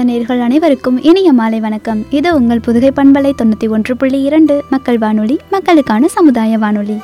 அன்பார்ந்த நேர்கள் அனைவருக்கும் இனிய மாலை வணக்கம் இது உங்கள் புதுகை பண்பலை தொண்ணூற்றி ஒன்று புள்ளி இரண்டு மக்கள் வானொலி மக்களுக்கான சமுதாய வானொலி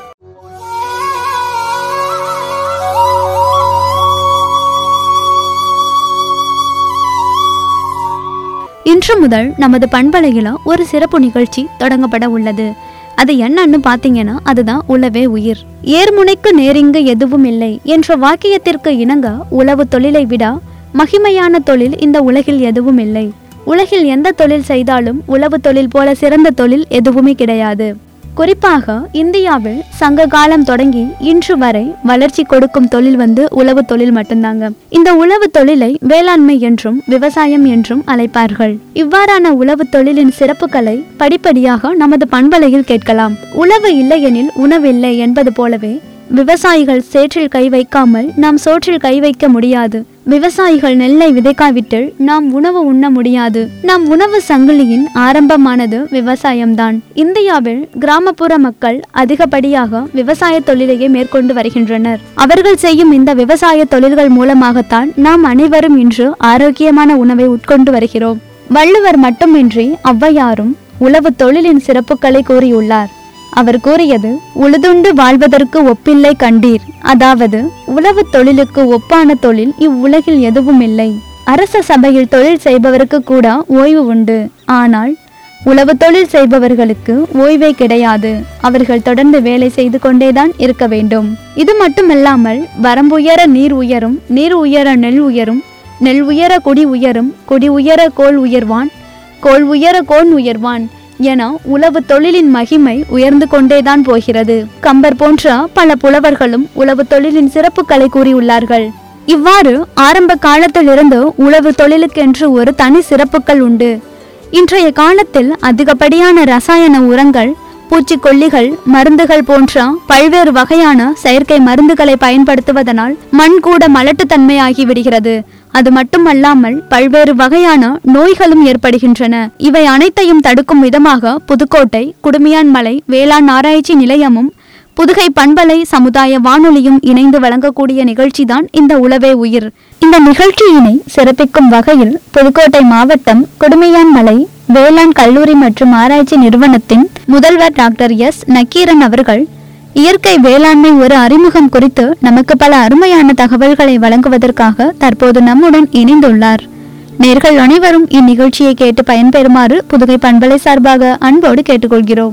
இன்று முதல் நமது பண்பலையில் ஒரு சிறப்பு நிகழ்ச்சி தொடங்கப்பட உள்ளது அது என்னன்னு பார்த்தீங்கன்னா அதுதான் உளவே உயிர் ஏர்முனைக்கு நேரிங்கு எதுவும் இல்லை என்ற வாக்கியத்திற்கு இணங்க உளவு தொழிலை விட மகிமையான தொழில் இந்த உலகில் எதுவும் இல்லை உலகில் எந்த தொழில் செய்தாலும் உளவு தொழில் போல சிறந்த தொழில் எதுவுமே கிடையாது குறிப்பாக இந்தியாவில் சங்க காலம் தொடங்கி இன்று வரை வளர்ச்சி கொடுக்கும் தொழில் வந்து உழவு தொழில் மட்டும்தாங்க இந்த உழவு தொழிலை வேளாண்மை என்றும் விவசாயம் என்றும் அழைப்பார்கள் இவ்வாறான உழவு தொழிலின் சிறப்புகளை படிப்படியாக நமது பண்பலையில் கேட்கலாம் உழவு இல்லையெனில் உணவில்லை என்பது போலவே விவசாயிகள் சேற்றில் கை வைக்காமல் நாம் சோற்றில் கை வைக்க முடியாது விவசாயிகள் நெல்லை விதைக்காவிட்டு நாம் உணவு உண்ண முடியாது நாம் உணவு சங்கிலியின் ஆரம்பமானது விவசாயம்தான் இந்தியாவில் கிராமப்புற மக்கள் அதிகப்படியாக விவசாய தொழிலையே மேற்கொண்டு வருகின்றனர் அவர்கள் செய்யும் இந்த விவசாய தொழில்கள் மூலமாகத்தான் நாம் அனைவரும் இன்று ஆரோக்கியமான உணவை உட்கொண்டு வருகிறோம் வள்ளுவர் மட்டுமின்றி ஔவையாரும் உழவு தொழிலின் சிறப்புகளை கூறியுள்ளார் அவர் கூறியது உழுதுண்டு வாழ்வதற்கு ஒப்பில்லை கண்டீர் அதாவது உழவு தொழிலுக்கு ஒப்பான தொழில் இவ்வுலகில் எதுவும் இல்லை அரச சபையில் தொழில் செய்பவருக்கு கூட ஓய்வு உண்டு ஆனால் உழவு தொழில் செய்பவர்களுக்கு ஓய்வே கிடையாது அவர்கள் தொடர்ந்து வேலை செய்து கொண்டேதான் இருக்க வேண்டும் இது மட்டுமல்லாமல் வரம்புயர நீர் உயரும் நீர் உயர நெல் உயரும் நெல் உயர குடி உயரும் குடி உயர கோல் உயர்வான் கோல் உயர கோன் உயர்வான் என உழவு தொழிலின் மகிமை உயர்ந்து கொண்டேதான் போகிறது கம்பர் போன்ற பல புலவர்களும் உழவு தொழிலின் சிறப்புகளை கூறியுள்ளார்கள் இவ்வாறு ஆரம்ப காலத்திலிருந்து உழவு தொழிலுக்கென்று ஒரு தனி சிறப்புகள் உண்டு இன்றைய காலத்தில் அதிகப்படியான ரசாயன உரங்கள் பூச்சிக்கொல்லிகள் மருந்துகள் போன்ற பல்வேறு வகையான செயற்கை மருந்துகளை பயன்படுத்துவதனால் மண் கூட மலட்டுத்தன்மையாகி விடுகிறது அது மட்டுமல்லாமல் பல்வேறு வகையான நோய்களும் ஏற்படுகின்றன இவை அனைத்தையும் தடுக்கும் விதமாக புதுக்கோட்டை குடுமியான்மலை வேளாண் ஆராய்ச்சி நிலையமும் புதுகை பண்பலை சமுதாய வானொலியும் இணைந்து வழங்கக்கூடிய நிகழ்ச்சிதான் இந்த உளவே உயிர் இந்த நிகழ்ச்சியினை சிறப்பிக்கும் வகையில் புதுக்கோட்டை மாவட்டம் குடுமியான்மலை வேளாண் கல்லூரி மற்றும் ஆராய்ச்சி நிறுவனத்தின் முதல்வர் டாக்டர் எஸ் நக்கீரன் அவர்கள் இயற்கை வேளாண்மை ஒரு அறிமுகம் குறித்து நமக்கு பல அருமையான தகவல்களை வழங்குவதற்காக தற்போது நம்முடன் இணைந்துள்ளார் நேர்கள் அனைவரும் இந்நிகழ்ச்சியை கேட்டு பயன்பெறுமாறு புதுகை பண்பலை சார்பாக அன்போடு கேட்டுக்கொள்கிறோம்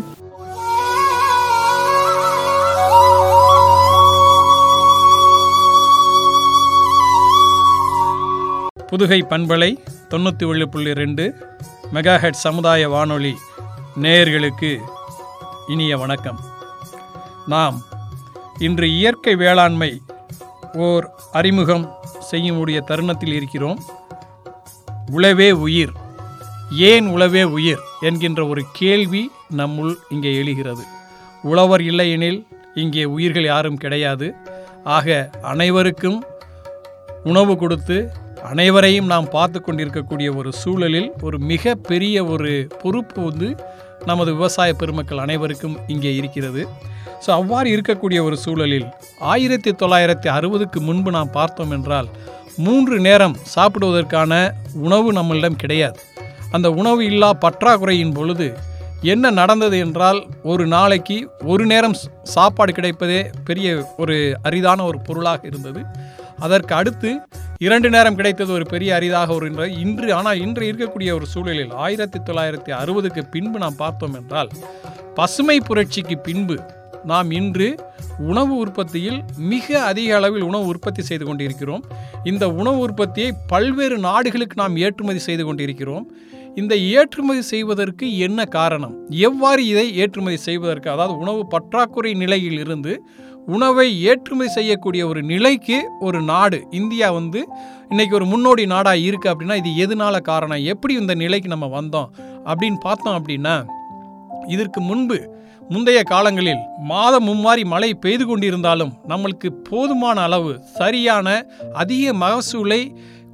புதுகை பண்பலை தொண்ணூற்றி ஏழு புள்ளி ரெண்டு மெகாஹெட் சமுதாய வானொலி நேயர்களுக்கு இனிய வணக்கம் நாம் இன்று இயற்கை வேளாண்மை ஓர் அறிமுகம் செய்யக்கூடிய தருணத்தில் இருக்கிறோம் உழவே உயிர் ஏன் உழவே உயிர் என்கின்ற ஒரு கேள்வி நம்முள் இங்கே எழுகிறது உழவர் இல்லையெனில் இங்கே உயிர்கள் யாரும் கிடையாது ஆக அனைவருக்கும் உணவு கொடுத்து அனைவரையும் நாம் பார்த்து கொண்டிருக்கக்கூடிய ஒரு சூழலில் ஒரு மிக பெரிய ஒரு பொறுப்பு வந்து நமது விவசாய பெருமக்கள் அனைவருக்கும் இங்கே இருக்கிறது ஸோ அவ்வாறு இருக்கக்கூடிய ஒரு சூழலில் ஆயிரத்தி தொள்ளாயிரத்தி அறுபதுக்கு முன்பு நாம் பார்த்தோம் என்றால் மூன்று நேரம் சாப்பிடுவதற்கான உணவு நம்மளிடம் கிடையாது அந்த உணவு இல்லா பற்றாக்குறையின் பொழுது என்ன நடந்தது என்றால் ஒரு நாளைக்கு ஒரு நேரம் சாப்பாடு கிடைப்பதே பெரிய ஒரு அரிதான ஒரு பொருளாக இருந்தது அதற்கு அடுத்து இரண்டு நேரம் கிடைத்தது ஒரு பெரிய அரிதாக ஒரு இன்று ஆனால் இன்று இருக்கக்கூடிய ஒரு சூழலில் ஆயிரத்தி தொள்ளாயிரத்தி அறுபதுக்கு பின்பு நாம் பார்த்தோம் என்றால் பசுமை புரட்சிக்கு பின்பு நாம் இன்று உணவு உற்பத்தியில் மிக அதிக அளவில் உணவு உற்பத்தி செய்து கொண்டிருக்கிறோம் இந்த உணவு உற்பத்தியை பல்வேறு நாடுகளுக்கு நாம் ஏற்றுமதி செய்து கொண்டிருக்கிறோம் இந்த ஏற்றுமதி செய்வதற்கு என்ன காரணம் எவ்வாறு இதை ஏற்றுமதி செய்வதற்கு அதாவது உணவு பற்றாக்குறை நிலையில் இருந்து உணவை ஏற்றுமதி செய்யக்கூடிய ஒரு நிலைக்கு ஒரு நாடு இந்தியா வந்து இன்றைக்கி ஒரு முன்னோடி நாடாக இருக்குது அப்படின்னா இது எதனால காரணம் எப்படி இந்த நிலைக்கு நம்ம வந்தோம் அப்படின்னு பார்த்தோம் அப்படின்னா இதற்கு முன்பு முந்தைய காலங்களில் மாதம் மும்மாறி மழை பெய்து கொண்டிருந்தாலும் நம்மளுக்கு போதுமான அளவு சரியான அதிக மகசூலை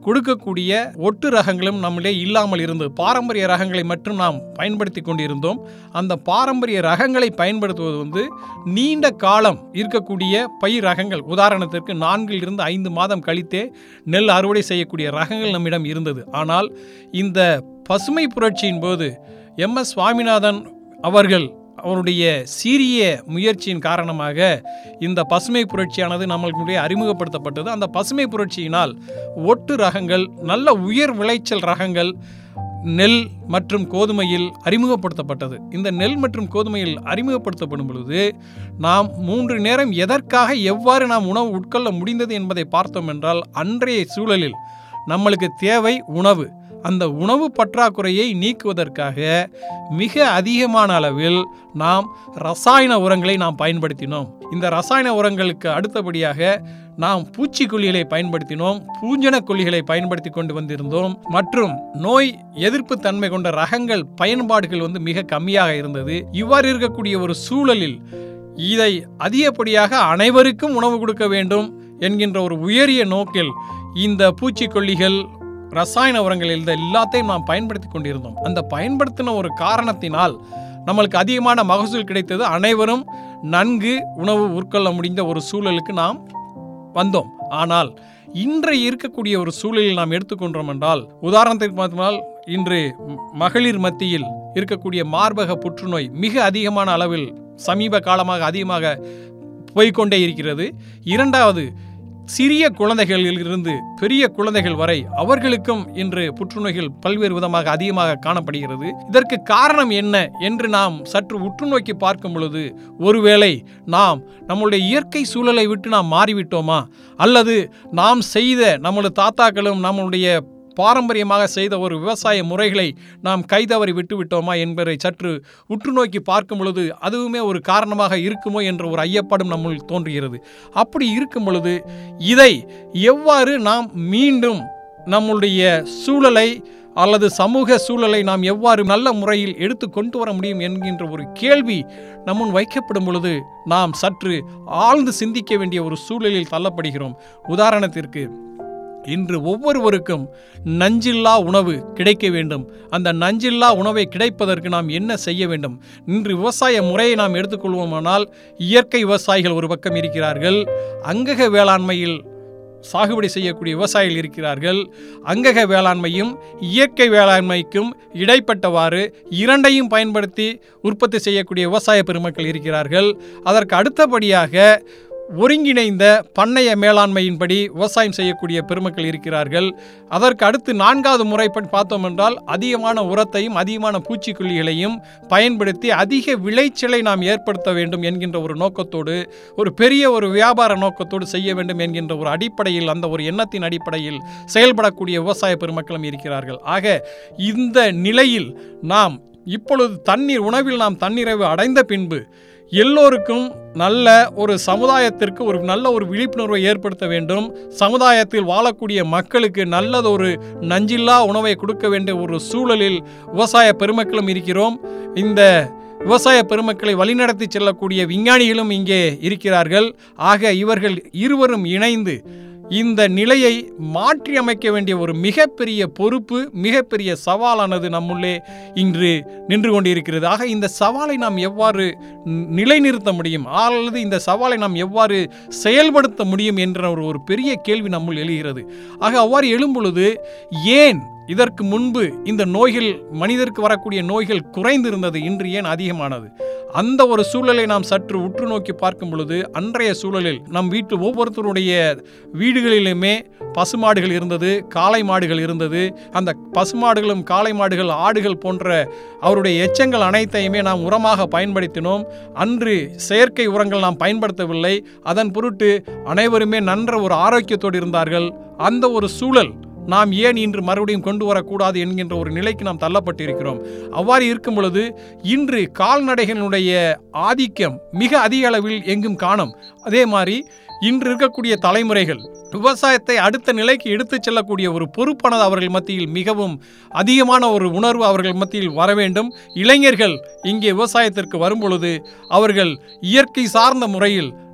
கொடுக்கக்கூடிய ஒட்டு ரகங்களும் நம்மிடையே இல்லாமல் இருந்தது பாரம்பரிய ரகங்களை மட்டும் நாம் பயன்படுத்தி கொண்டிருந்தோம் அந்த பாரம்பரிய ரகங்களை பயன்படுத்துவது வந்து நீண்ட காலம் இருக்கக்கூடிய பயிர் ரகங்கள் உதாரணத்திற்கு நான்கில் இருந்து ஐந்து மாதம் கழித்தே நெல் அறுவடை செய்யக்கூடிய ரகங்கள் நம்மிடம் இருந்தது ஆனால் இந்த பசுமை புரட்சியின் போது எம் எஸ் சுவாமிநாதன் அவர்கள் அவருடைய சீரிய முயற்சியின் காரணமாக இந்த பசுமை புரட்சியானது நம்மளுடைய அறிமுகப்படுத்தப்பட்டது அந்த பசுமை புரட்சியினால் ஒட்டு ரகங்கள் நல்ல உயர் விளைச்சல் ரகங்கள் நெல் மற்றும் கோதுமையில் அறிமுகப்படுத்தப்பட்டது இந்த நெல் மற்றும் கோதுமையில் அறிமுகப்படுத்தப்படும் பொழுது நாம் மூன்று நேரம் எதற்காக எவ்வாறு நாம் உணவு உட்கொள்ள முடிந்தது என்பதை பார்த்தோம் என்றால் அன்றைய சூழலில் நம்மளுக்கு தேவை உணவு அந்த உணவு பற்றாக்குறையை நீக்குவதற்காக மிக அதிகமான அளவில் நாம் ரசாயன உரங்களை நாம் பயன்படுத்தினோம் இந்த ரசாயன உரங்களுக்கு அடுத்தபடியாக நாம் பூச்சிக்கொல்லிகளை பயன்படுத்தினோம் பூஞ்சன கொல்லிகளை பயன்படுத்தி கொண்டு வந்திருந்தோம் மற்றும் நோய் எதிர்ப்பு தன்மை கொண்ட ரகங்கள் பயன்பாடுகள் வந்து மிக கம்மியாக இருந்தது இவ்வாறு இருக்கக்கூடிய ஒரு சூழலில் இதை அதிகப்படியாக அனைவருக்கும் உணவு கொடுக்க வேண்டும் என்கின்ற ஒரு உயரிய நோக்கில் இந்த பூச்சிக்கொல்லிகள் ரசாயன உரங்கள் இந்த எல்லாத்தையும் நாம் பயன்படுத்தி கொண்டிருந்தோம் அந்த பயன்படுத்தின ஒரு காரணத்தினால் நம்மளுக்கு அதிகமான மகசூல் கிடைத்தது அனைவரும் நன்கு உணவு உட்கொள்ள முடிந்த ஒரு சூழலுக்கு நாம் வந்தோம் ஆனால் இன்றைய இருக்கக்கூடிய ஒரு சூழலில் நாம் எடுத்துக்கொண்டோம் என்றால் உதாரணத்திற்கு பார்த்தோம்னால் இன்று ம- மகளிர் மத்தியில் இருக்கக்கூடிய மார்பக புற்றுநோய் மிக அதிகமான அளவில் சமீப காலமாக அதிகமாக போய்க்கொண்டே இருக்கிறது இரண்டாவது சிறிய குழந்தைகளில் இருந்து பெரிய குழந்தைகள் வரை அவர்களுக்கும் இன்று புற்றுநோய்கள் பல்வேறு விதமாக அதிகமாக காணப்படுகிறது இதற்கு காரணம் என்ன என்று நாம் சற்று உற்று நோக்கி பார்க்கும் பொழுது ஒருவேளை நாம் நம்முடைய இயற்கை சூழலை விட்டு நாம் மாறிவிட்டோமா அல்லது நாம் செய்த நம்முடைய தாத்தாக்களும் நம்முடைய பாரம்பரியமாக செய்த ஒரு விவசாய முறைகளை நாம் கைதவறி விட்டு விட்டோமா என்பதை சற்று உற்று நோக்கி பார்க்கும் பொழுது அதுவுமே ஒரு காரணமாக இருக்குமோ என்ற ஒரு ஐயப்பாடும் நம்முள் தோன்றுகிறது அப்படி இருக்கும் பொழுது இதை எவ்வாறு நாம் மீண்டும் நம்முடைய சூழலை அல்லது சமூக சூழலை நாம் எவ்வாறு நல்ல முறையில் எடுத்து கொண்டு வர முடியும் என்கின்ற ஒரு கேள்வி நம்முன் வைக்கப்படும் பொழுது நாம் சற்று ஆழ்ந்து சிந்திக்க வேண்டிய ஒரு சூழலில் தள்ளப்படுகிறோம் உதாரணத்திற்கு இன்று ஒவ்வொருவருக்கும் நஞ்சில்லா உணவு கிடைக்க வேண்டும் அந்த நஞ்சில்லா உணவை கிடைப்பதற்கு நாம் என்ன செய்ய வேண்டும் இன்று விவசாய முறையை நாம் எடுத்துக்கொள்வோமானால் இயற்கை விவசாயிகள் ஒரு பக்கம் இருக்கிறார்கள் அங்கக வேளாண்மையில் சாகுபடி செய்யக்கூடிய விவசாயிகள் இருக்கிறார்கள் அங்கக வேளாண்மையும் இயற்கை வேளாண்மைக்கும் இடைப்பட்டவாறு இரண்டையும் பயன்படுத்தி உற்பத்தி செய்யக்கூடிய விவசாய பெருமக்கள் இருக்கிறார்கள் அதற்கு அடுத்தபடியாக ஒருங்கிணைந்த பண்ணைய மேலாண்மையின்படி விவசாயம் செய்யக்கூடிய பெருமக்கள் இருக்கிறார்கள் அதற்கு அடுத்து நான்காவது முறை ப- பார்த்தோம் என்றால் அதிகமான உரத்தையும் அதிகமான பூச்சிக்கொல்லிகளையும் பயன்படுத்தி அதிக விளைச்சலை நாம் ஏற்படுத்த வேண்டும் என்கின்ற ஒரு நோக்கத்தோடு ஒரு பெரிய ஒரு வியாபார நோக்கத்தோடு செய்ய வேண்டும் என்கின்ற ஒரு அடிப்படையில் அந்த ஒரு எண்ணத்தின் அடிப்படையில் செயல்படக்கூடிய விவசாய பெருமக்களும் இருக்கிறார்கள் ஆக இந்த நிலையில் நாம் இப்பொழுது தண்ணீர் உணவில் நாம் தன்னிறைவு அடைந்த பின்பு எல்லோருக்கும் நல்ல ஒரு சமுதாயத்திற்கு ஒரு நல்ல ஒரு விழிப்புணர்வை ஏற்படுத்த வேண்டும் சமுதாயத்தில் வாழக்கூடிய மக்களுக்கு நல்லதொரு நஞ்சில்லா உணவை கொடுக்க வேண்டிய ஒரு சூழலில் விவசாய பெருமக்களும் இருக்கிறோம் இந்த விவசாய பெருமக்களை வழிநடத்தி செல்லக்கூடிய விஞ்ஞானிகளும் இங்கே இருக்கிறார்கள் ஆக இவர்கள் இருவரும் இணைந்து இந்த நிலையை மாற்றி அமைக்க வேண்டிய ஒரு மிகப்பெரிய பொறுப்பு மிகப்பெரிய சவாலானது நம்முள்ளே இன்று நின்று கொண்டிருக்கிறது ஆக இந்த சவாலை நாம் எவ்வாறு ந- நிலைநிறுத்த முடியும் அல்லது இந்த சவாலை நாம் எவ்வாறு செயல்படுத்த முடியும் என்ற ஒரு ஒரு பெரிய கேள்வி நம்முள் எழுகிறது ஆக அவ்வாறு எழும்பொழுது ஏன் இதற்கு முன்பு இந்த நோய்கள் மனிதருக்கு வரக்கூடிய நோய்கள் குறைந்திருந்தது இன்று ஏன் அதிகமானது அந்த ஒரு சூழலை நாம் சற்று உற்று நோக்கி பார்க்கும் பொழுது அன்றைய சூழலில் நம் வீட்டு ஒவ்வொருத்தருடைய வீடுகளிலுமே பசுமாடுகள் இருந்தது காளை மாடுகள் இருந்தது அந்த பசுமாடுகளும் காளை மாடுகள் ஆடுகள் போன்ற அவருடைய எச்சங்கள் அனைத்தையுமே நாம் உரமாக பயன்படுத்தினோம் அன்று செயற்கை உரங்கள் நாம் பயன்படுத்தவில்லை அதன் பொருட்டு அனைவருமே நன்ற ஒரு ஆரோக்கியத்தோடு இருந்தார்கள் அந்த ஒரு சூழல் நாம் ஏன் இன்று மறுபடியும் கொண்டு வரக்கூடாது என்கின்ற ஒரு நிலைக்கு நாம் தள்ளப்பட்டிருக்கிறோம் அவ்வாறு இருக்கும் பொழுது இன்று கால்நடைகளுடைய ஆதிக்கம் மிக அதிக அளவில் எங்கும் காணும் அதே மாதிரி இன்று இருக்கக்கூடிய தலைமுறைகள் விவசாயத்தை அடுத்த நிலைக்கு எடுத்துச் செல்லக்கூடிய ஒரு பொறுப்பானது அவர்கள் மத்தியில் மிகவும் அதிகமான ஒரு உணர்வு அவர்கள் மத்தியில் வர வேண்டும் இளைஞர்கள் இங்கே விவசாயத்திற்கு வரும்பொழுது அவர்கள் இயற்கை சார்ந்த முறையில்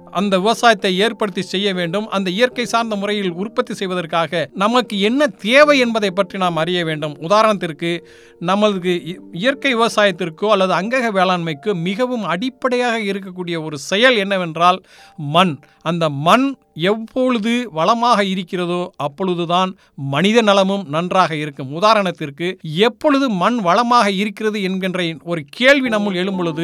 அந்த விவசாயத்தை ஏற்படுத்தி செய்ய வேண்டும் அந்த இயற்கை சார்ந்த முறையில் உற்பத்தி செய்வதற்காக நமக்கு என்ன தேவை என்பதை பற்றி நாம் அறிய வேண்டும் உதாரணத்திற்கு நமது இ- இயற்கை விவசாயத்திற்கோ அல்லது அங்கக வேளாண்மைக்கோ மிகவும் அடிப்படையாக இருக்கக்கூடிய ஒரு செயல் என்னவென்றால் மண் அந்த மண் எப்பொழுது வளமாக இருக்கிறதோ அப்பொழுதுதான் மனித நலமும் நன்றாக இருக்கும் உதாரணத்திற்கு எப்பொழுது மண் வளமாக இருக்கிறது என்கின்ற ஒரு கேள்வி நம்முள் எழும் பொழுது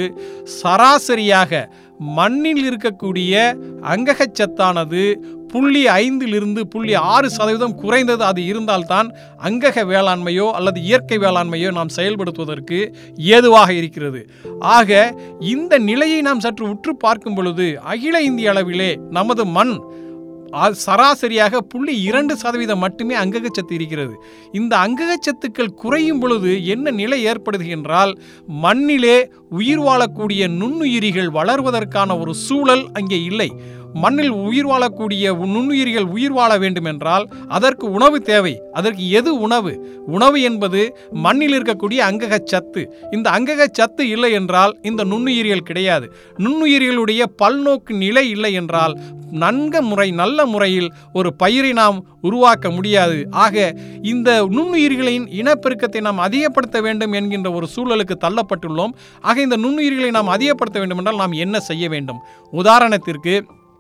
சராசரியாக மண்ணில் இருக்கக்கூடிய அங்ககச்சத்தானது புள்ளி ஐந்திலிருந்து புள்ளி ஆறு சதவீதம் குறைந்தது அது இருந்தால்தான் அங்கக வேளாண்மையோ அல்லது இயற்கை வேளாண்மையோ நாம் செயல்படுத்துவதற்கு ஏதுவாக இருக்கிறது ஆக இந்த நிலையை நாம் சற்று உற்று பார்க்கும் பொழுது அகில இந்திய அளவிலே நமது மண் அது சராசரியாக புள்ளி இரண்டு சதவீதம் மட்டுமே அங்ககச்சத்து இருக்கிறது இந்த அங்ககச்சத்துக்கள் குறையும் பொழுது என்ன நிலை ஏற்படுது என்றால் மண்ணிலே உயிர் வாழக்கூடிய நுண்ணுயிரிகள் வளர்வதற்கான ஒரு சூழல் அங்கே இல்லை மண்ணில் உயிர் வாழக்கூடிய நுண்ணுயிரிகள் உயிர் வாழ வேண்டும் என்றால் அதற்கு உணவு தேவை அதற்கு எது உணவு உணவு என்பது மண்ணில் இருக்கக்கூடிய அங்ககச் சத்து இந்த அங்ககச் சத்து இல்லை என்றால் இந்த நுண்ணுயிரிகள் கிடையாது நுண்ணுயிரிகளுடைய பல்நோக்கு நிலை இல்லை என்றால் நன்க முறை நல்ல முறையில் ஒரு பயிரை நாம் உருவாக்க முடியாது ஆக இந்த நுண்ணுயிர்களின் இனப்பெருக்கத்தை நாம் அதிகப்படுத்த வேண்டும் என்கின்ற ஒரு சூழலுக்கு தள்ளப்பட்டுள்ளோம் ஆக இந்த நுண்ணுயிர்களை நாம் அதிகப்படுத்த வேண்டும் என்றால் நாம் என்ன செய்ய வேண்டும் உதாரணத்திற்கு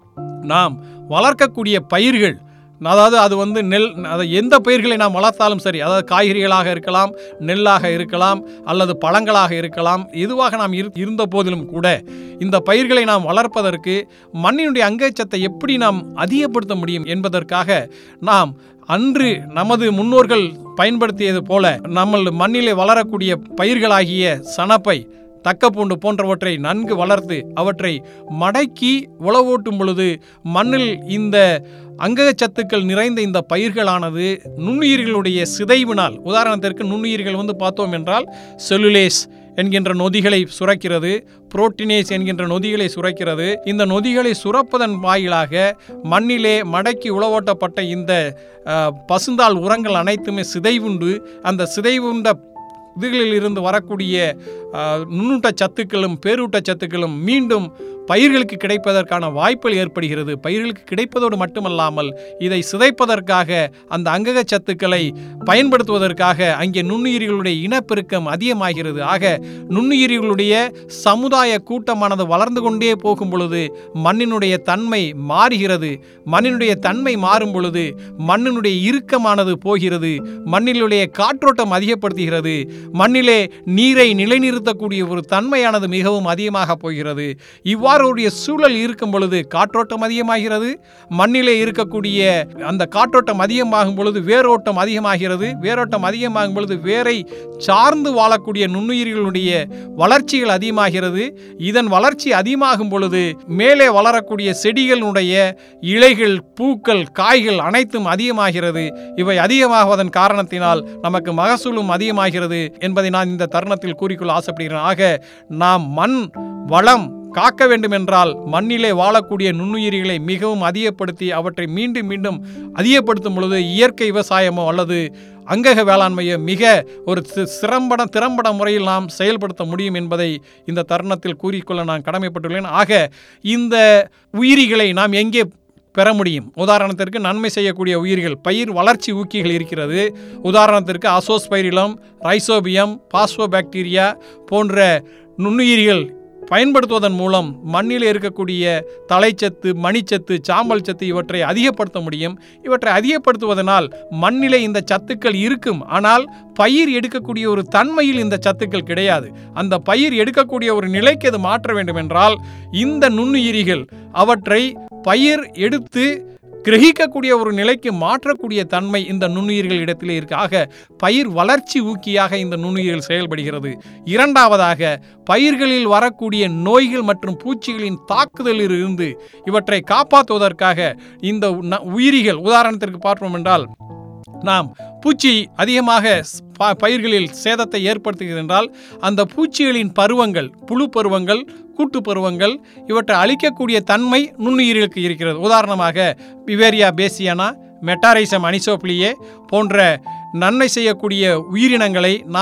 நாம் வளர்க்கக்கூடிய பயிர்கள் அதாவது அது வந்து நெல் அதை எந்த பயிர்களை நாம் வளர்த்தாலும் சரி அதாவது காய்கறிகளாக இருக்கலாம் நெல்லாக இருக்கலாம் அல்லது பழங்களாக இருக்கலாம் எதுவாக நாம் இரு இருந்த போதிலும் கூட இந்த பயிர்களை நாம் வளர்ப்பதற்கு மண்ணினுடைய அங்கச்சத்தை எப்படி நாம் அதிகப்படுத்த முடியும் என்பதற்காக நாம் அன்று நமது முன்னோர்கள் பயன்படுத்தியது போல நம்ம மண்ணிலே வளரக்கூடிய பயிர்களாகிய சணப்பை தக்கப்பூண்டு போன்றவற்றை நன்கு வளர்த்து அவற்றை மடக்கி உழவோட்டும் பொழுது மண்ணில் இந்த அங்ககச்சத்துக்கள் நிறைந்த இந்த பயிர்களானது நுண்ணுயிர்களுடைய சிதைவினால் உதாரணத்திற்கு நுண்ணுயிர்கள் வந்து பார்த்தோம் என்றால் செல்லுலேஸ் என்கின்ற நொதிகளை சுரக்கிறது புரோட்டினேஸ் என்கின்ற நொதிகளை சுரக்கிறது இந்த நொதிகளை சுரப்பதன் வாயிலாக மண்ணிலே மடக்கி உழவோட்டப்பட்ட இந்த அஹ், பசுந்தாள் உரங்கள் அனைத்துமே சிதைவுண்டு அந்த சிதைவுண்ட இதுகளில் இருந்து வரக்கூடிய அஹ், நுண்ணூட்ட சத்துக்களும் பேரூட்ட சத்துக்களும் மீண்டும் பயிர்களுக்கு கிடைப்பதற்கான வாய்ப்புகள் ஏற்படுகிறது பயிர்களுக்கு கிடைப்பதோடு மட்டுமல்லாமல் இதை சிதைப்பதற்காக அந்த அங்கக சத்துக்களை பயன்படுத்துவதற்காக அங்கே நுண்ணுயிரிகளுடைய இனப்பெருக்கம் அதிகமாகிறது ஆக நுண்ணுயிரிகளுடைய சமுதாய கூட்டமானது வளர்ந்து கொண்டே போகும் பொழுது மண்ணினுடைய தன்மை மாறுகிறது மண்ணினுடைய தன்மை மாறும் பொழுது மண்ணினுடைய இறுக்கமானது போகிறது மண்ணினுடைய காற்றோட்டம் அதிகப்படுத்துகிறது மண்ணிலே நீரை நிலைநிறுத்தக்கூடிய ஒரு தன்மையானது மிகவும் அதிகமாக போகிறது இவ்வாறு ஒரு சூழல் இருக்கும் பொழுது காற்றோட்டம் அதிகமாகிறது மண்ணிலே இருக்கக்கூடிய அந்த காற்றோட்டம் அதிகமாகும் பொழுது வேரோட்டம் அதிகமாகிறது வேரோட்டம் அதிகமாகும் பொழுது வேரை சார்ந்து வாழக்கூடிய நுண்ணுயிர்களுடைய வளர்ச்சிகள் அதிகமாகிறது இதன் வளர்ச்சி அதிகமாகும் பொழுது மேலே வளரக்கூடிய செடிகளுடைய இலைகள் பூக்கள் காய்கள் அனைத்தும் அதிகமாகிறது இவை அதிகமாகுவதன் காரணத்தினால் நமக்கு மகசூலும் அதிகமாகிறது என்பதை நான் இந்த தருணத்தில் கூறிக்கொள்ள ஆசைப்படுகிறேன் ஆக நாம் மண் வளம் காக்க வேண்டுமென்றால் மண்ணிலே வாழக்கூடிய நுண்ணுயிரிகளை மிகவும் அதிகப்படுத்தி அவற்றை மீண்டும் மீண்டும் அதிகப்படுத்தும் பொழுது இயற்கை விவசாயமோ அல்லது அங்கக வேளாண்மையை மிக ஒரு சி- சிறம்பட திறம்பட முறையில் நாம் செயல்படுத்த முடியும் என்பதை இந்த தருணத்தில் கூறிக்கொள்ள நான் கடமைப்பட்டுள்ளேன் ஆக இந்த உயிரிகளை நாம் எங்கே பெற முடியும் உதாரணத்திற்கு நன்மை செய்யக்கூடிய உயிர்கள் பயிர் வளர்ச்சி ஊக்கிகள் இருக்கிறது உதாரணத்திற்கு அசோஸ்பைரிலம் ரைசோபியம் பாஸ்போபாக்டீரியா போன்ற நுண்ணுயிரிகள் பயன்படுத்துவதன் மூலம் மண்ணில் இருக்கக்கூடிய தலைச்சத்து மணிச்சத்து சாம்பல் சத்து இவற்றை அதிகப்படுத்த முடியும் இவற்றை அதிகப்படுத்துவதனால் மண்ணிலே இந்த சத்துக்கள் இருக்கும் ஆனால் பயிர் எடுக்கக்கூடிய ஒரு தன்மையில் இந்த சத்துக்கள் கிடையாது அந்த பயிர் எடுக்கக்கூடிய ஒரு நிலைக்கு அது மாற்ற வேண்டும் என்றால் இந்த நுண்ணுயிரிகள் அவற்றை பயிர் எடுத்து கிரகிக்கக்கூடிய ஒரு நிலைக்கு மாற்றக்கூடிய தன்மை இந்த நுண்ணுயிர்கள் இடத்திலே இருக்கு ஆக பயிர் வளர்ச்சி ஊக்கியாக இந்த நுண்ணுயிர்கள் செயல்படுகிறது இரண்டாவதாக பயிர்களில் வரக்கூடிய நோய்கள் மற்றும் பூச்சிகளின் தாக்குதலில் இருந்து இவற்றை காப்பாற்றுவதற்காக இந்த ந- உயிரிகள் உதாரணத்திற்கு பார்ப்போம் என்றால் நாம் பூச்சி அதிகமாக ஸ்- ப- பயிர்களில் சேதத்தை ஏற்படுத்துகிறது என்றால் அந்த பூச்சிகளின் பருவங்கள் புழு பருவங்கள் கூட்டு பருவங்கள் இவற்றை அழிக்கக்கூடிய தன்மை நுண்ணுயிர்களுக்கு இருக்கிறது உதாரணமாக பிவேரியா பேசியானா மெட்டாரைசம் அனிசோப்ளியே போன்ற நன்மை செய்யக்கூடிய உயிரினங்களை நாம்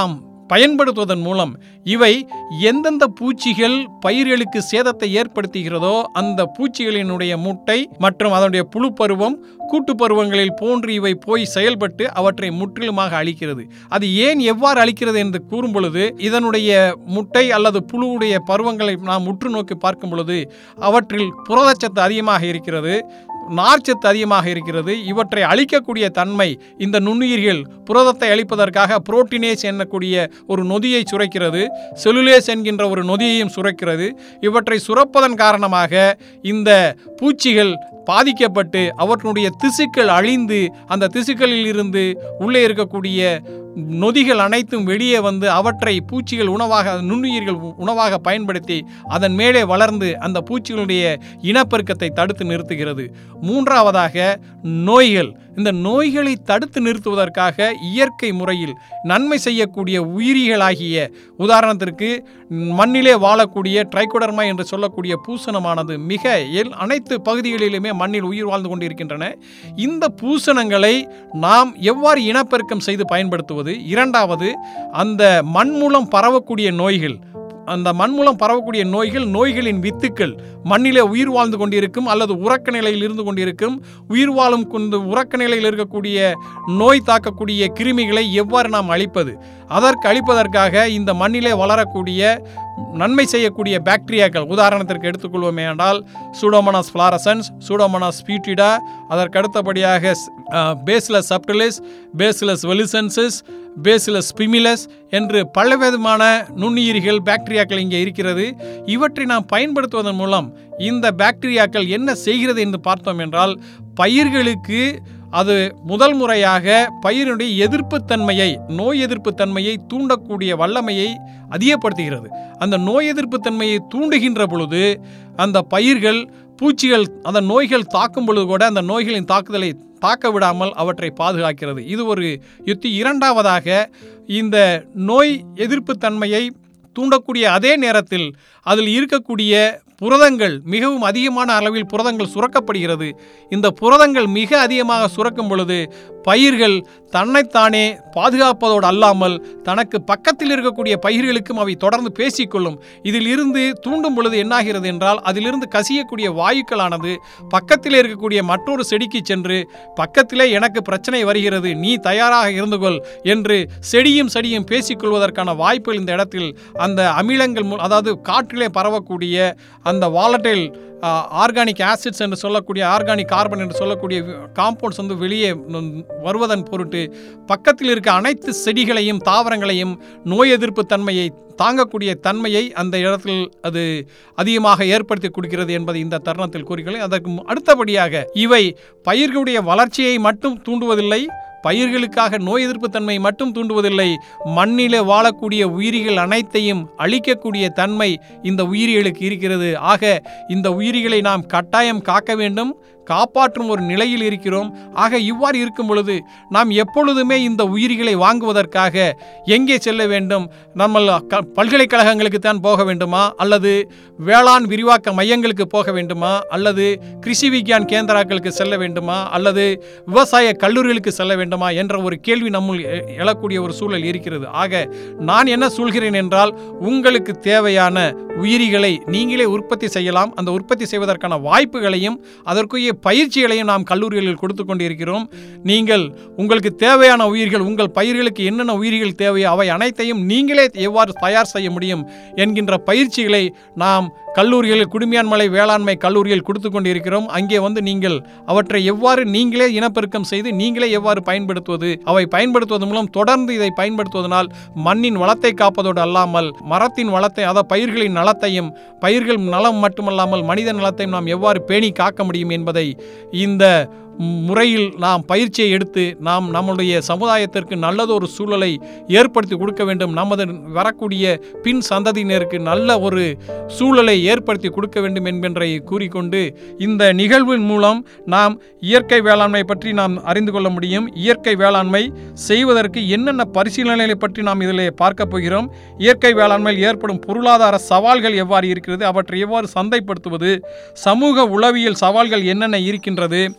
பயன்படுத்துவதன் மூலம் இவை எந்தெந்த பூச்சிகள் பயிர்களுக்கு சேதத்தை ஏற்படுத்துகிறதோ அந்த பூச்சிகளினுடைய முட்டை மற்றும் அதனுடைய புழு பருவம் கூட்டு பருவங்களில் போன்று இவை போய் செயல்பட்டு அவற்றை முற்றிலுமாக அழிக்கிறது அது ஏன் எவ்வாறு அழிக்கிறது என்று கூறும் பொழுது இதனுடைய முட்டை அல்லது புழுவுடைய பருவங்களை நாம் உற்று நோக்கி பார்க்கும் பொழுது அவற்றில் புரதச்சத்து அதிகமாக இருக்கிறது நார்ச்சத்து அதிகமாக இருக்கிறது இவற்றை அழிக்கக்கூடிய தன்மை இந்த நுண்ணுயிர்கள் புரதத்தை அழிப்பதற்காக புரோட்டினேஸ் என்னக்கூடிய ஒரு நொதியை சுரக்கிறது செலுலேஸ் என்கின்ற ஒரு நொதியையும் சுரக்கிறது இவற்றை சுரப்பதன் காரணமாக இந்த பூச்சிகள் பாதிக்கப்பட்டு அவற்றினுடைய திசுக்கள் அழிந்து அந்த திசுக்களில் இருந்து உள்ளே இருக்கக்கூடிய நொதிகள் அனைத்தும் வெளியே வந்து அவற்றை பூச்சிகள் உணவாக நுண்ணுயிர்கள் உ- உணவாக பயன்படுத்தி அதன் மேலே வளர்ந்து அந்த பூச்சிகளுடைய இனப்பெருக்கத்தை தடுத்து நிறுத்துகிறது மூன்றாவதாக நோய்கள் இந்த நோய்களை தடுத்து நிறுத்துவதற்காக இயற்கை முறையில் நன்மை செய்யக்கூடிய உயிரிகளாகிய உதாரணத்திற்கு மண்ணிலே வாழக்கூடிய ட்ரைகோடர்மா என்று சொல்லக்கூடிய பூசணமானது மிக எல் அனைத்து பகுதிகளிலுமே மண்ணில் உயிர் வாழ்ந்து கொண்டிருக்கின்றன இந்த பூசணங்களை நாம் எவ்வாறு இனப்பெருக்கம் செய்து பயன்படுத்துவது இரண்டாவது அந்த மண் மூலம் பரவக்கூடிய நோய்கள் அந்த மண் மூலம் பரவக்கூடிய நோய்கள் நோய்களின் வித்துக்கள் மண்ணிலே உயிர் வாழ்ந்து கொண்டிருக்கும் அல்லது உறக்க நிலையில் இருந்து கொண்டிருக்கும் உயிர் வாழும் கொண்டு உறக்க நிலையில் இருக்கக்கூடிய நோய் தாக்கக்கூடிய கிருமிகளை எவ்வாறு நாம் அழிப்பது அதற்கு அழிப்பதற்காக இந்த மண்ணிலே வளரக்கூடிய நன்மை செய்யக்கூடிய பாக்டீரியாக்கள் உதாரணத்திற்கு எடுத்துக்கொள்வோமே என்றால் சூடோமோனாஸ் ஃப்ளாரசன்ஸ் சூடோமோனாஸ் ஸ்பீட்டிடா அதற்கு அடுத்தபடியாக Bacillus subtilis Bacillus velezensis Bacillus ஸ்பிமிலஸ் என்று பலவிதமான நுண்ணுயிரிகள் பாக்டீரியாக்கள் இங்கே இருக்கிறது இவற்றை நாம் பயன்படுத்துவதன் மூலம் இந்த பாக்டீரியாக்கள் என்ன செய்கிறது என்று பார்த்தோம் என்றால் பயிர்களுக்கு அது முதல் முறையாக பயிரினுடைய எதிர்ப்புத்தன்மையை நோய் எதிர்ப்புத்தன்மையை தூண்டக்கூடிய வல்லமையை அதிகப்படுத்துகிறது அந்த நோய் எதிர்ப்புத்தன்மையை தூண்டுகின்ற பொழுது அந்த பயிர்கள் பூச்சிகள் அந்த நோய்கள் தாக்கும் பொழுது கூட அந்த நோய்களின் தாக்குதலை தாக்க விடாமல் அவற்றை பாதுகாக்கிறது இது ஒரு யுத்தி இரண்டாவதாக இந்த நோய் எதிர்ப்புத்தன்மையை தூண்டக்கூடிய அதே நேரத்தில் அதில் இருக்கக்கூடிய புரதங்கள் மிகவும் அதிகமான அளவில் புரதங்கள் சுரக்கப்படுகிறது இந்த புரதங்கள் மிக அதிகமாக சுரக்கும் பொழுது பயிர்கள் தன்னைத்தானே பாதுகாப்பதோடு அல்லாமல் தனக்கு பக்கத்தில் இருக்கக்கூடிய பயிர்களுக்கும் அவை தொடர்ந்து பேசிக்கொள்ளும் இதில் இருந்து தூண்டும் பொழுது என்னாகிறது என்றால் அதிலிருந்து கசியக்கூடிய வாயுக்களானது பக்கத்தில் இருக்கக்கூடிய மற்றொரு செடிக்கு சென்று பக்கத்திலே எனக்கு பிரச்சனை வருகிறது நீ தயாராக இருந்து கொள் என்று செடியும் செடியும் பேசிக்கொள்வதற்கான வாய்ப்புகள் இந்த இடத்தில் அந்த அமிலங்கள் மூ- அதாவது காற்றிலே பரவக்கூடிய அந்த வாலட்டைல் ஆர்கானிக் ஆசிட்ஸ் என்று சொல்லக்கூடிய ஆர்கானிக் கார்பன் என்று சொல்லக்கூடிய காம்பவுண்ட்ஸ் வந்து வெளியே ந- வருவதன் பொருட்டு பக்கத்தில் இருக்க அனைத்து செடிகளையும் தாவரங்களையும் நோய் எதிர்ப்பு தன்மையை தாங்கக்கூடிய தன்மையை அந்த இடத்தில் அது அதிகமாக ஏற்படுத்தி கொடுக்கிறது என்பதை இந்த தருணத்தில் கூறுகிறேன் அதற்கு மு- அடுத்தபடியாக இவை பயிர்களுடைய வளர்ச்சியை மட்டும் தூண்டுவதில்லை பயிர்களுக்காக நோய் எதிர்ப்பு தன்மை மட்டும் தூண்டுவதில்லை மண்ணிலே வாழக்கூடிய உயிரிகள் அனைத்தையும் அழிக்கக்கூடிய தன்மை இந்த உயிரிகளுக்கு இருக்கிறது ஆக இந்த உயிரிகளை நாம் கட்டாயம் காக்க வேண்டும் காப்பாற்றும் ஒரு நிலையில் இருக்கிறோம் ஆக இவ்வாறு இருக்கும் பொழுது நாம் எப்பொழுதுமே இந்த உயிரிகளை வாங்குவதற்காக எங்கே செல்ல வேண்டும் நம்ம க பல்கலைக்கழகங்களுக்கு தான் போக வேண்டுமா அல்லது வேளாண் விரிவாக்க மையங்களுக்கு போக வேண்டுமா அல்லது கிருஷி விக்யான் கேந்திராக்களுக்கு செல்ல வேண்டுமா அல்லது விவசாய கல்லூரிகளுக்கு செல்ல வேண்டுமா என்ற ஒரு கேள்வி நம்முள் எ- எழக்கூடிய ஒரு சூழல் இருக்கிறது ஆக நான் என்ன சொல்கிறேன் என்றால் உங்களுக்கு தேவையான உயிரிகளை நீங்களே உற்பத்தி செய்யலாம் அந்த உற்பத்தி செய்வதற்கான வாய்ப்புகளையும் அதற்குரிய பயிற்சிகளையும் நாம் கல்லூரிகளில் கொடுத்து கொண்டிருக்கிறோம் நீங்கள் உங்களுக்கு தேவையான உயிர்கள் உங்கள் பயிர்களுக்கு என்னென்ன உயிர்கள் தேவையோ அவை அனைத்தையும் நீங்களே எவ்வாறு தயார் செய்ய முடியும் என்கின்ற பயிற்சிகளை நாம் கல்லூரிகளில் குடுமியான்மலை வேளாண்மை கல்லூரியில் கொடுத்து கொண்டிருக்கிறோம் அங்கே வந்து நீங்கள் அவற்றை எவ்வாறு நீங்களே இனப்பெருக்கம் செய்து நீங்களே எவ்வாறு பயன்படுத்துவது அவை பயன்படுத்துவதன் மூலம் தொடர்ந்து இதை பயன்படுத்துவதனால் மண்ணின் வளத்தை காப்பதோடு அல்லாமல் மரத்தின் வளத்தை அதாவது பயிர்களின் நலத்தையும் பயிர்கள் நலம் மட்டுமல்லாமல் மனித நலத்தையும் நாம் எவ்வாறு பேணி காக்க முடியும் என்பதை இந்த முறையில் நாம் பயிற்சியை எடுத்து நாம் நம்முடைய சமுதாயத்திற்கு நல்லதொரு சூழலை ஏற்படுத்தி கொடுக்க வேண்டும் நமது வரக்கூடிய பின் சந்ததியினருக்கு நல்ல ஒரு சூழலை ஏற்படுத்தி கொடுக்க வேண்டும் என்பதை கூறிக்கொண்டு இந்த நிகழ்வின் மூலம் நாம் இயற்கை வேளாண்மை பற்றி நாம் அறிந்து கொள்ள முடியும் இயற்கை வேளாண்மை செய்வதற்கு என்னென்ன பரிசீலனைகளை பற்றி நாம் இதில் பார்க்க போகிறோம் இயற்கை வேளாண்மையில் ஏற்படும் பொருளாதார சவால்கள் எவ்வாறு இருக்கிறது அவற்றை எவ்வாறு சந்தைப்படுத்துவது சமூக உளவியல் சவால்கள் என்னென்ன இருக்கின்றது மேலும்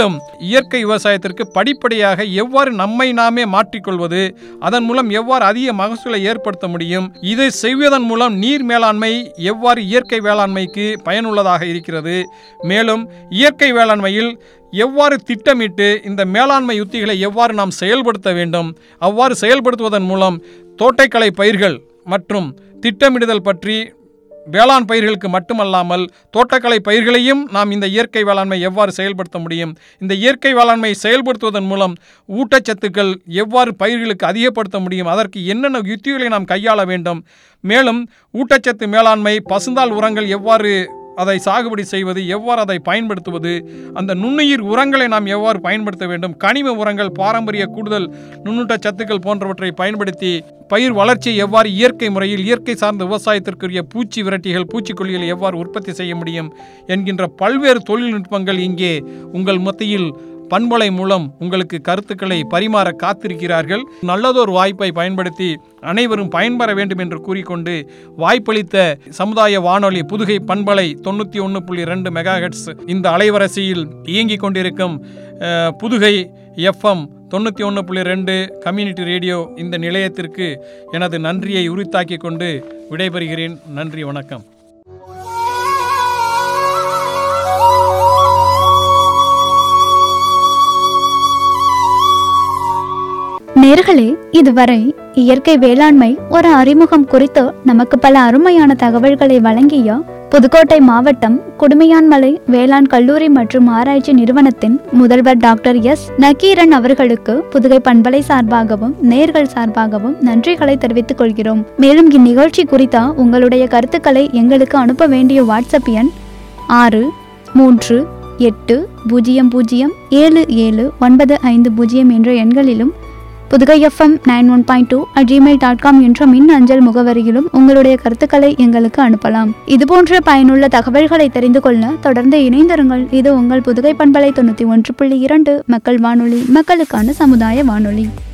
மேலும் இயற்கை விவசாயத்திற்கு படிப்படியாக எவ்வாறு நம்மை நாமே மாற்றிக்கொள்வது அதன் மூலம் எவ்வாறு அதிக மகசூலை ஏற்படுத்த முடியும் இதை செய்வதன் மூலம் நீர் மேலாண்மை எவ்வாறு இயற்கை வேளாண்மைக்கு பயனுள்ளதாக இருக்கிறது மேலும் இயற்கை வேளாண்மையில் எவ்வாறு திட்டமிட்டு இந்த மேலாண்மை யுத்திகளை எவ்வாறு நாம் செயல்படுத்த வேண்டும் அவ்வாறு செயல்படுத்துவதன் மூலம் தோட்டக்கலை பயிர்கள் மற்றும் திட்டமிடுதல் பற்றி வேளாண் பயிர்களுக்கு மட்டுமல்லாமல் தோட்டக்கலை பயிர்களையும் நாம் இந்த இயற்கை வேளாண்மை எவ்வாறு செயல்படுத்த முடியும் இந்த இயற்கை வேளாண்மை செயல்படுத்துவதன் மூலம் ஊட்டச்சத்துக்கள் எவ்வாறு பயிர்களுக்கு அதிகப்படுத்த முடியும் அதற்கு என்னென்ன யுத்திகளை நாம் கையாள வேண்டும் மேலும் ஊட்டச்சத்து மேலாண்மை பசுந்தாள் உரங்கள் எவ்வாறு அதை சாகுபடி செய்வது எவ்வாறு அதை பயன்படுத்துவது அந்த நுண்ணுயிர் உரங்களை நாம் எவ்வாறு பயன்படுத்த வேண்டும் கனிம உரங்கள் பாரம்பரிய கூடுதல் நுண்ணூட்ட சத்துக்கள் போன்றவற்றை பயன்படுத்தி பயிர் வளர்ச்சியை எவ்வாறு இயற்கை முறையில் இயற்கை சார்ந்த விவசாயத்திற்குரிய பூச்சி விரட்டிகள் பூச்சிக்கொல்லிகளை எவ்வாறு உற்பத்தி செய்ய முடியும் என்கின்ற பல்வேறு தொழில்நுட்பங்கள் இங்கே உங்கள் மத்தியில் பண்பலை மூலம் உங்களுக்கு கருத்துக்களை பரிமாற காத்திருக்கிறார்கள் நல்லதொரு வாய்ப்பை பயன்படுத்தி அனைவரும் பயன்பெற வேண்டும் என்று கூறிக்கொண்டு வாய்ப்பளித்த சமுதாய வானொலி புதுகை பண்பலை தொண்ணூற்றி ஒன்று புள்ளி ரெண்டு மெகாஹெட்ஸ் இந்த அலைவரிசையில் இயங்கிக் கொண்டிருக்கும் அஹ், புதுகை எஃப்எம் தொண்ணூற்றி ஒன்று புள்ளி ரெண்டு கம்யூனிட்டி ரேடியோ இந்த நிலையத்திற்கு எனது நன்றியை உரித்தாக்கிக் கொண்டு விடைபெறுகிறேன் நன்றி வணக்கம் நேர்களே இதுவரை இயற்கை வேளாண்மை ஒரு அறிமுகம் குறித்து நமக்கு பல அருமையான தகவல்களை வழங்கிய புதுக்கோட்டை மாவட்டம் குடுமையான்மலை வேளாண் கல்லூரி மற்றும் ஆராய்ச்சி நிறுவனத்தின் முதல்வர் டாக்டர் எஸ் நக்கீரன் அவர்களுக்கு புதுகை பண்பலை சார்பாகவும் நேர்கள் சார்பாகவும் நன்றிகளை தெரிவித்துக் கொள்கிறோம் மேலும் இந்நிகழ்ச்சி குறித்த உங்களுடைய கருத்துக்களை எங்களுக்கு அனுப்ப வேண்டிய வாட்ஸ்அப் எண் ஆறு மூன்று எட்டு பூஜ்ஜியம் பூஜ்ஜியம் ஏழு ஏழு ஒன்பது ஐந்து பூஜ்ஜியம் என்ற எண்களிலும் Pudugai FM nine one point two at Gmail dot com என்ற மின் அஞ்சல் முகவரியிலும் உங்களுடைய கருத்துக்களை எங்களுக்கு அனுப்பலாம் இதுபோன்ற பயனுள்ள தகவல்களை தெரிந்து கொள்ள தொடர்ந்து இணைந்திருங்கள் இது உங்கள் புதுகை பண்பலை தொண்ணூற்றி ஒன்று புள்ளி இரண்டு மக்கள் வானொலி மக்களுக்கான சமுதாய வானொலி